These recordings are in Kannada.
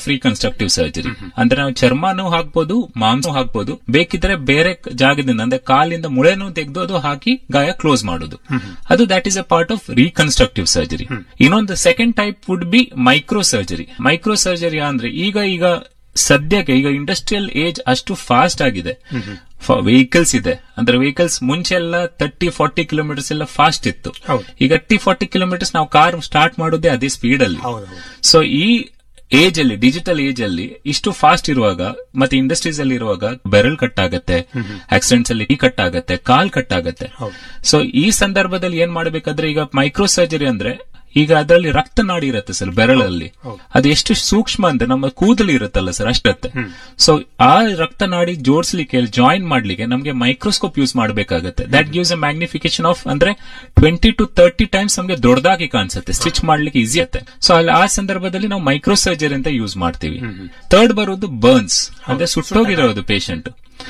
ಆಫ್ ರೀಕನ್ಸ್ಟ್ರಕ್ಟಿವ್ ಸರ್ಜರಿ ಅಂದ್ರೆ ನಾವು ಚರ್ಮನೂ ಹಾಕ್ಬೋದು ಮಾಂಸ ಹಾಕ್ಬೋದು ಬೇಕಿದ್ರೆ ಬೇರೆ ಜಾಗದಿಂದ ಅಂದ್ರೆ ಕಾಲಿಂದ ಮುಳೆನೂ ತೆಗೆದು ಅದು ಹಾಕಿ ಗಾಯ ಕ್ಲೋಸ್ ಮಾಡೋದು ಅದು that is a part of reconstructive surgery ಇನ್ನೊಂದು second type would be micro surgery micro surgery ಅಂದ್ರೆ ಈಗ ಈಗ ಸದ್ಯಕ್ಕೆ ಈಗ ಇಂಡಸ್ಟ್ರಿಯಲ್ ಏಜ್ ಅಷ್ಟು ಫಾಸ್ಟ್ ಆಗಿದೆ ವೆಹಿಕಲ್ಸ್ ಇದೆ ಅಂದ್ರೆ ವೆಹಿಕಲ್ಸ್ ಮುಂಚೆ ಎಲ್ಲ ತರ್ಟಿ ಫಾರ್ಟಿ ಕಿಲೋಮೀಟರ್ಸ್ ಎಲ್ಲ ಫಾಸ್ಟ್ ಇತ್ತು ಹೌದು. ಈಗ ತರ್ಟಿ ಫಾರ್ಟಿ ಕಿಲೋಮೀಟರ್ಸ್ ನಾವು ಕಾರ್ ಸ್ಟಾರ್ಟ್ ಮಾಡೋದೇ ಅದೇ ಸ್ಪೀಡ್ ಅಲ್ಲಿ ಹೌದು, ಹೌದು. ಸೊ ಈ ಏಜ್ ಅಲ್ಲಿ ಡಿಜಿಟಲ್ ಏಜ್ ಅಲ್ಲಿ ಇಷ್ಟು ಫಾಸ್ಟ್ ಇರುವಾಗ ಮತ್ತೆ ಇಂಡಸ್ಟ್ರೀಸ್ ಅಲ್ಲಿ ಇರುವಾಗ ಬೆರಲ್ ಕಟ್ ಆಗತ್ತೆ ಆಕ್ಸಿಡೆಂಟ್ಸ್ ಅಲ್ಲಿ ಈ ಕಟ್ ಆಗತ್ತೆ ಕಾಲ್ ಕಟ್ ಆಗತ್ತೆ ಹೌದು. ಸೊ ಈ ಸಂದರ್ಭದಲ್ಲಿ ಏನ್ ಮಾಡ್ಬೇಕಾದ್ರೆ ಈಗ ಮೈಕ್ರೋ ಸರ್ಜರಿ ಅಂದ್ರೆ ಈಗ ಅದರಲ್ಲಿ ರಕ್ತನಾಡಿ ಇರುತ್ತೆ ಸರ್ ಬೆರಳಲ್ಲಿ ಹೌದು. ಅದು ಎಷ್ಟು ಸೂಕ್ಷ್ಮ ಅಂದ್ರೆ ನಮ್ಮ ಕೂದಲು ಇರುತ್ತಲ್ಲ ಸರ್ ಅಷ್ಟತ್ತೆ ಸೊ ಆ ರಕ್ತನಾಡಿ ಜೋಡಿಸ್ಲಿಕ್ಕೆ ಜಾಯಿನ್ ಮಾಡ್ಲಿಕ್ಕೆ ನಮಗೆ ಮೈಕ್ರೋಸ್ಕೋಪ್ ಯೂಸ್ ಮಾಡಬೇಕಾಗತ್ತೆ that gives a magnification of ಅಂದ್ರೆ ಟ್ವೆಂಟಿ ಟು ತರ್ಟಿ ಟೈಮ್ಸ್ ನಮಗೆ ದೊಡ್ಡದಾಗಿ ಕಾಣಿಸುತ್ತೆ ಸ್ಟಿಚ್ ಮಾಡ್ಲಿಕ್ಕೆ ಈಸಿ ಆಗುತ್ತೆ ಸೊ ಅಲ್ಲಿ ಆ ಸಂದರ್ಭದಲ್ಲಿ ನಾವು ಮೈಕ್ರೋ ಸರ್ಜರಿ ಅಂತ ಯೂಸ್ ಮಾಡ್ತೀವಿ ಥರ್ಡ್ ಬರೋದು ಬರ್ನ್ಸ್ ಅಂದ್ರೆ ಸುಟ್ಟೋಗಿರೋದು ಪೇಷಂಟ್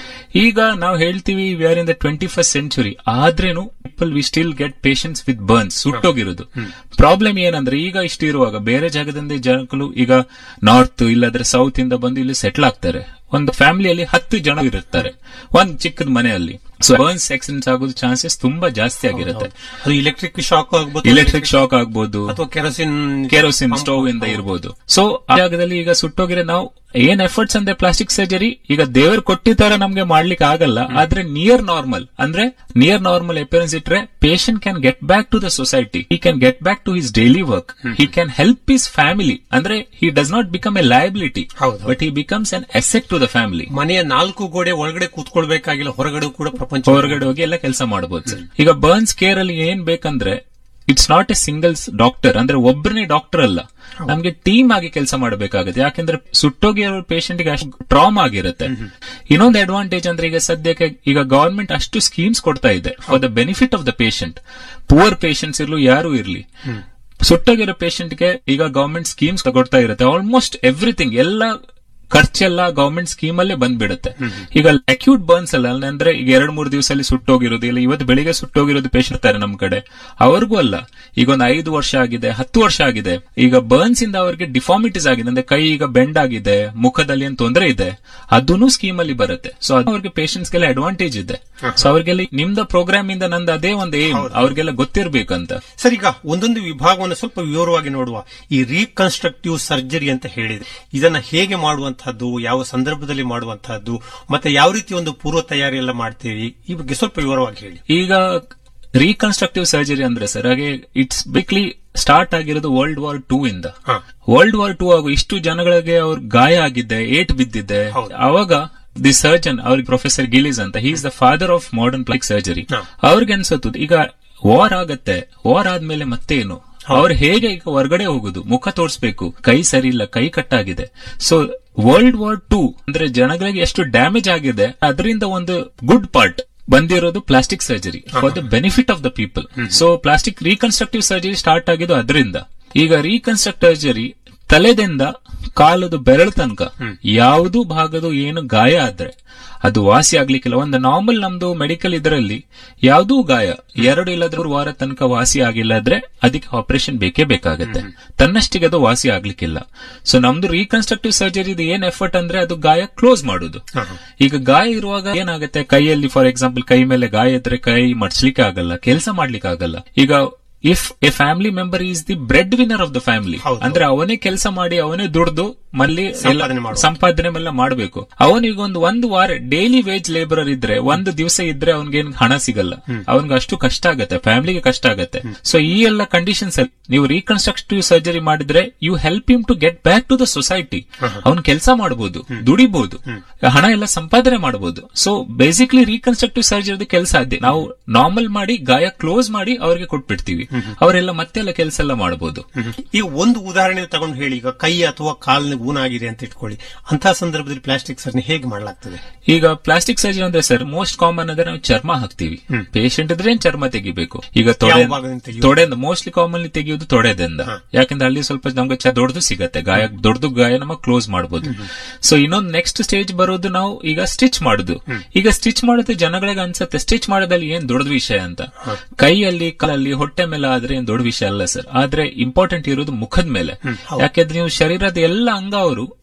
ಈಗ ನಾವು ಹೇಳ್ತೀವಿ we are in the twenty first century ಆದ್ರೇನು people we still get patients with burns ಸುಟ್ಟೋಗಿರೋದು ಪ್ರಾಬ್ಲಮ್ ಏನಂದ್ರೆ ಈಗ ಇಷ್ಟು ಇರುವಾಗ ಬೇರೆ ಜಾಗದಿಂದ ಜನಗಳು ಈಗ ನಾರ್ತ್ ಇಲ್ಲಾದ್ರೆ ಸೌತ್ ಇಂದ ಬಂದು ಇಲ್ಲಿ ಸೆಟ್ಲ್ ಆಗ್ತಾರೆ ಒಂದು ಫ್ಯಾಮಿಲಿಯಲ್ಲಿ ಹತ್ತು ಜನ ಇರುತ್ತಾರೆ ಒಂದ್ ಚಿಕ್ಕದ ಮನೆಯಲ್ಲಿ ಸೊ ಬರ್ನ್ಸ್ ಆಕ್ಸಿಡೆಂಟ್ಸ್ ಆಗೋದು ಚಾನ್ಸಸ್ ತುಂಬಾ ಜಾಸ್ತಿ ಆಗಿರುತ್ತೆ ಅದು ಎಲೆಕ್ಟ್ರಿಕ್ ಶಾಕ್ ಆಗ್ಬೋದು ಎಲೆಕ್ಟ್ರಿಕ್ ಶಾಕ್ ಆಗ್ಬೋದು ಅಥವಾ ಕೆರೋಸಿನ್ ಕೆರೋಸಿನ್ ಸ್ಟೋವ್ ಇಂದ ಇರ್ಬೋದು ಸೊ ಆ ಜಾಗದಲ್ಲಿ ಈಗ ಸುಟ್ಟೋಗಿರೋ ನಾವು ಏನ್ ಎಫರ್ಟ್ಸ್ ಅಂದ್ರೆ ಪ್ಲಾಸ್ಟಿಕ್ ಸರ್ಜರಿ ಈಗ ದೇವರು ಕೊಟ್ಟಿದ್ದಾರ ನಮ್ಗೆ ಮಾಡ್ಲಿಕ್ಕೆ ಆಗಲ್ಲ ಆದ್ರೆ ನಿಯರ್ ನಾರ್ಮಲ್ ಅಂದ್ರೆ ನಿಯರ್ ನಾರ್ಮಲ್ ಅಪಿಯರೆನ್ಸ್ ಇಟ್ರೆ patient can get back to the society he can get back to his daily work he can help his family ಅಂದ್ರೆ he does not become a liability ಹೌದು. But he becomes an asset to the family ಮನೆಯ ನಾಲ್ಕು ಗೋಡೆ ಒಳಗಡೆ ಕೂತ್ಕೊಳ್ಬೇಕಾಗಿಲ್ಲ ಹೊರಗಡೆ ಕೂಡ ಪ್ರಪಂಚ ಹೊರಗಡೆ ಹೋಗಿ ಎಲ್ಲ ಕೆಲಸ ಮಾಡಬಹುದು ಸರ್ ಈಗ ಬರ್ನ್ಸ್ ಕೇರ್ ಅಲ್ಲಿ ಏನ್ ಬೇಕಂದ್ರೆ it's not a singles doctor ಅಂದ್ರೆ ಒಬ್ಬರನೇ ಡಾಕ್ಟರ್ ಅಲ್ಲ ನಮ್ಗೆ ಟೀಮ್ ಆಗಿ ಕೆಲಸ ಮಾಡಬೇಕಾಗುತ್ತೆ ಯಾಕಂದ್ರೆ ಸುಟ್ಟೋಗಿರೋ ಪೇಷಂಟ್ ಗೆ ಅಷ್ಟು ಟ್ರಾಮ್ ಆಗಿರುತ್ತೆ ಇನ್ನೊಂದು ಅಡ್ವಾಂಟೇಜ್ ಅಂದ್ರೆ ಈಗ ಸದ್ಯಕ್ಕೆ ಈಗ ಗವರ್ಮೆಂಟ್ ಅಷ್ಟು ಸ್ಕೀಮ್ಸ್ ಕೊಡ್ತಾ ಇದೆ for the benefit of the patient poor patients ಇರ್ಲು ಯಾರು ಇರ್ಲಿ ಸುಟ್ಟೋಗಿರೋ ಪೇಷಂಟ್ಗೆ ಈಗ ಗವರ್ಮೆಂಟ್ ಸ್ಕೀಮ್ಸ್ ಕೊಡ್ತಾ ಇರುತ್ತೆ ಆಲ್ಮೋಸ್ಟ್ ಎವ್ರಿಥಿಂಗ್ ಎಲ್ಲ ಖರ್ಚೆಲ್ಲ ಗವರ್ಮೆಂಟ್ ಸ್ಕೀಮ್ ಅಲ್ಲೇ ಬಂದ್ಬಿಡುತ್ತೆ ಈಗ ಅಕ್ಯೂಟ್ ಬರ್ನ್ಸ್ ಅಲ್ಲ ಅಂದ್ರೆ ಈಗ ಎರಡ್ ಮೂರು ದಿವಸದಲ್ಲಿ ಸುಟ್ಟೋಗಿರೋದು ಇಲ್ಲ ಇವತ್ತು ಬೆಳಿಗ್ಗೆ ಸುಟ್ಟೋಗಿರೋದು ಪೇಷಂಟ್ ಇರ್ತಾರೆ ನಮ್ ಕಡೆ ಅವ್ರಿಗೂ ಅಲ್ಲ ಈಗ ಒಂದು ಐದು ವರ್ಷ ಆಗಿದೆ ಹತ್ತು ವರ್ಷ ಆಗಿದೆ ಈಗ ಬರ್ನ್ಸ್ ಇಂದ ಅವರಿಗೆ ಡಿಫಾರ್ಮಿಟೀಸ್ ಆಗಿದೆ ಅಂದ್ರೆ ಕೈ ಈಗ ಬೆಂಡ್ ಆಗಿದೆ ಮುಖದಲ್ಲಿ ಏನ್ ತೊಂದರೆ ಇದೆ ಅದೂ ಸ್ಕೀಮ್ ಅಲ್ಲಿ ಬರುತ್ತೆ ಸೊ ಅದು ಅವ್ರಿಗೆ ಪೇಷಂಟ್ಸ್ ಗೆಲ್ಲ ಅಡ್ವಾಂಟೇಜ್ ಇದೆ ಸೊ ಅವ್ರಿಗೆಲ್ಲ ನಿಮ್ದ ಪ್ರೋಗ್ರಾಮ್ ಇಂದ ನಂದು ಅದೇ ಒಂದು ಏಮ್ ಅವ್ರಿಗೆಲ್ಲ ಗೊತ್ತಿರ್ಬೇಕಂತ ಸರ್ ಈಗ ಒಂದೊಂದು ವಿಭಾಗವನ್ನು ಸ್ವಲ್ಪ ವಿವರವಾಗಿ ನೋಡುವ ಈ ರೀಕನ್ಸ್ಟ್ರಕ್ಟಿವ್ ಸರ್ಜರಿ ಅಂತ ಹೇಳಿದೆ ಇದನ್ನ ಹೇಗೆ ಮಾಡುವಂತಹದ್ದು ಯಾವ ಸಂದರ್ಭದಲ್ಲಿ ಮಾಡುವಂತಹದ್ದು ಮತ್ತೆ ಯಾವ ರೀತಿ ಒಂದು ಪೂರ್ವ ತಯಾರಿ ಎಲ್ಲ ಮಾಡ್ತೀವಿ ಈ ಬಗ್ಗೆ ಸ್ವಲ್ಪ ವಿವರವಾಗಿ ಹೇಳಿ ಈಗ ರೀಕನ್ಸ್ಟ್ರಕ್ಟಿವ್ ಸರ್ಜರಿ ಅಂದ್ರೆ ಸರ್ ಹಾಗೆ ಇಟ್ಸ್ ಬಿಕ್ಲಿ ಸ್ಟಾರ್ಟ್ ಆಗಿರೋದು ವರ್ಲ್ಡ್ ವಾರ್ ಟೂ ಇಂದ ಹಾ. ವರ್ಲ್ಡ್ ವಾರ್ ಟೂ ಆಗು ಇಷ್ಟು ಜನಗಳಿಗೆ ಅವ್ರ ಗಾಯ ಆಗಿದ್ದೆ ಏಟ್ ಬಿದ್ದಿದ್ದೆ ಹೌದು. ಅವಾಗ ದಿ ಸರ್ಜನ್ ಅವ್ರಿಗೆ ಪ್ರೊಫೆಸರ್ ಗಿಲಿಸ್ ಅಂತ he is the father of modern plastic surgery ಹಾ. ಅವ್ರಿಗೆ ಅನ್ಸತ್ತು ಈಗ ವಾರ್ ಆಗತ್ತೆ ವಾರ್ ಆದ್ಮೇಲೆ ಮತ್ತೆ ಏನು ಅವ್ರು ಹೇಗೆ ಈಗ ಹೊರಗಡೆ ಹೋಗುದು ಮುಖ ತೋರಿಸ್ಬೇಕು ಕೈ ಸರಿ ಇಲ್ಲ ಕೈ ಕಟ್ಟಾಗಿದೆ ಸೊ ವರ್ಲ್ಡ್ ವಾರ್ ಟೂ ಅಂದ್ರೆ ಜನಗಳಿಗೆ ಎಷ್ಟು ಡ್ಯಾಮೇಜ್ ಆಗಿದೆ ಅದರಿಂದ ಒಂದು ಗುಡ್ ಪಾರ್ಟ್ ಬಂದಿರೋದು plastic surgery for the benefit of the people so plastic reconstructive surgery start ಆಗಿದ್ದು ಅದರಿಂದ ಈಗ ರೀಕನ್ಸ್ಟ್ರಕ್ಟ್ ಸರ್ಜರಿ ತಲೆದಿಂದ ಕಾಲದ ಬೆರಳು ತನಕ ಯಾವುದು ಭಾಗದ ಏನು ಗಾಯ ಆದ್ರೆ ಅದು ವಾಸಿ ಆಗ್ಲಿಕ್ಕಿಲ್ಲ ಒಂದು ನಾರ್ಮಲ್ ನಮ್ದು ಮೆಡಿಕಲ್ ಇದರಲ್ಲಿ ಯಾವುದೂ ಗಾಯ ಎರಡು ಇಲ್ಲದ್ರೆ ಮೂರು ವಾರ ತನಕ ವಾಸಿ ಆಗಿಲ್ಲ ಆದ್ರೆ ಅದಕ್ಕೆ ಆಪರೇಷನ್ ಬೇಕೇ ಬೇಕಾಗುತ್ತೆ ತನ್ನಷ್ಟಿಗೆ ಅದು ವಾಸಿ ಆಗ್ಲಿಕ್ಕಿಲ್ಲ ಸೊ ನಮ್ದು ರೀಕನ್ಸ್ಟ್ರಕ್ಟಿವ್ ಸರ್ಜರಿ ಏನ್ ಎಫರ್ಟ್ ಅಂದ್ರೆ ಅದು ಗಾಯ ಕ್ಲೋಸ್ ಮಾಡೋದು ಈಗ ಗಾಯ ಇರುವಾಗ ಏನಾಗುತ್ತೆ ಕೈಯಲ್ಲಿ ಫಾರ್ ಎಕ್ಸಾಂಪಲ್ ಕೈ ಮೇಲೆ ಗಾಯ ಇದ್ರೆ ಕೈ ಮಡ್ಸ್ಲಿಕ್ಕೆ ಆಗಲ್ಲ ಕೆಲಸ ಮಾಡ್ಲಿಕ್ಕೆ ಆಗಲ್ಲ ಈಗ if a family member is the bread winner of the family ಹೌದು. ಅಂದ್ರೆ ಅವನೇ ಕೆಲಸ ಮಾಡಿ ಅವನೇ ದುಡ್ದು ಮಲ್ಲಿ ಎಲ್ಲ ಸಂಪಾದನೆ ಮಾಡುವ. ಸಂಪಾದನೆ ಎಲ್ಲ ಮಾಡಬೇಕು ಅವನಿಗೆ ಒಂದು ಒಂದು ವಾರ ಡೈಲಿ ವೇಜ್ ಲೇಬರರ್ ಇದ್ರೆ ಒಂದು ದಿವಸ ಇದ್ರೆ ಅವನಿಗೇನು ಹಣ ಸಿಗಲ್ಲ ಅವನಿಗೆ ಅಷ್ಟು ಕಷ್ಟ ಆಗತ್ತೆ ಫ್ಯಾಮಿಲಿಗೆ ಕಷ್ಟ ಆಗತ್ತೆ ಸೊ ಈ ಎಲ್ಲ ಕಂಡೀಷನ್ಸ್ ಅಲ್ಲಿ ನೀವು ರೀಕನ್ಸ್ಟ್ರಕ್ಟಿವ್ ಸರ್ಜರಿ ಮಾಡಿದ್ರೆ you help him to get back to the society ಅವ್ನ್ ಕೆಲಸ ಮಾಡಬಹುದು ದುಡಿಬಹುದು ಹಣ ಎಲ್ಲ ಸಂಪಾದನೆ ಮಾಡಬಹುದು ಸೊ ಬೇಸಿಕ್ಲಿ ರೀಕನ್ಸ್ಟ್ರಕ್ಟಿವ್ ಸರ್ಜರಿ ಕೆಲಸ ಅದೇ ನಾವು ನಾರ್ಮಲ್ ಮಾಡಿ ಗಾಯ ಕ್ಲೋಸ್ ಮಾಡಿ ಅವ್ರಿಗೆ ಕೊಟ್ಬಿಡ್ತೀವಿ ಅವರೆಲ್ಲ ಮತ್ತೆಲ್ಲ ಕೆಲಸ ಎಲ್ಲ ಮಾಡಬಹುದು ಈಗ ಒಂದು ಉದಾಹರಣೆ ತಗೊಂಡು ಹೇಳಿ ಈಗ ಕೈ ಅಥವಾ ಕಾಲಿನ ಊನಾಗಿದೆ ಅಂತ ಇಟ್ಕೊಳ್ಳಿ ಅಂತಹ ಸಂದರ್ಭದಲ್ಲಿ ಪ್ಲಾಸ್ಟಿಕ್ ಸರ್ಜರಿ ಹೇಗೆ ಮಾಡಲಾಗ್ತದೆ ಈಗ ಪ್ಲಾಸ್ಟಿಕ್ ಸರ್ಜರಿ ಅಂದ್ರೆ ಸರ್ ಮೋಸ್ಟ್ ಕಾಮನ್ ಅಂದ್ರೆ ನಾವು ಚರ್ಮ ಹಾಕ್ತಿವಿ ಪೇಷಂಟ್ ಇದ್ರೆ ಏನ್ ಚರ್ಮ ತೆಗಿಬೇಕು ಈಗ ತೊಡೆ ಯಾವ ಭಾಗದಿಂದ ತೆಗೆಯೋದು? ತೊಡೆಯಿಂದ ಮೋಸ್ಟ್ಲಿ ಕಾಮನ್ಲಿ ತೆಗೆಯೋದು ತೊಡೆದಿಂದ ಯಾಕಂದ್ರೆ ಅಲ್ಲಿ ಸ್ವಲ್ಪ ನಮ್ಗೆ ಚ- ದೊಡ್ಡದು ಸಿಗತ್ತೆ ಗಾಯ ದೊಡ್ಡದು ಗಾಯ ನಮ್ಮ ಕ್ಲೋಸ್ ಮಾಡಬಹುದು ಸೊ ಇನ್ನೊಂದು ನೆಕ್ಸ್ಟ್ ಸ್ಟೇಜ್ ಬರೋದು ನಾವು ಈಗ ಸ್ಟಿಚ್ ಮಾಡುದು ಈಗ ಸ್ಟಿಚ್ ಮಾಡೋದು ಜನಗಳಿಗೆ ಅನ್ಸುತ್ತೆ ಸ್ಟಿಚ್ ಮಾಡೋದಲ್ಲಿ ಏನ್ ದೊಡ್ಡ ವಿಷಯ ಅಂತ ಕೈಯಲ್ಲಿ ಕಾಲಲ್ಲಿ ಹೊಟ್ಟೆ ಮೇಲೆ ಆದ್ರೆ ಏನ್ ದೊಡ್ಡ ವಿಷಯ ಅಲ್ಲ ಸರ್ ಆದ್ರೆ ಇಂಪಾರ್ಟೆಂಟ್ ಇರೋದು ಮುಖದ ಮೇಲೆ ಯಾಕೆಂದ್ರೆ ನೀವು ಶರೀರದ ಎಲ್ಲ ಅಂಗ ಅವರು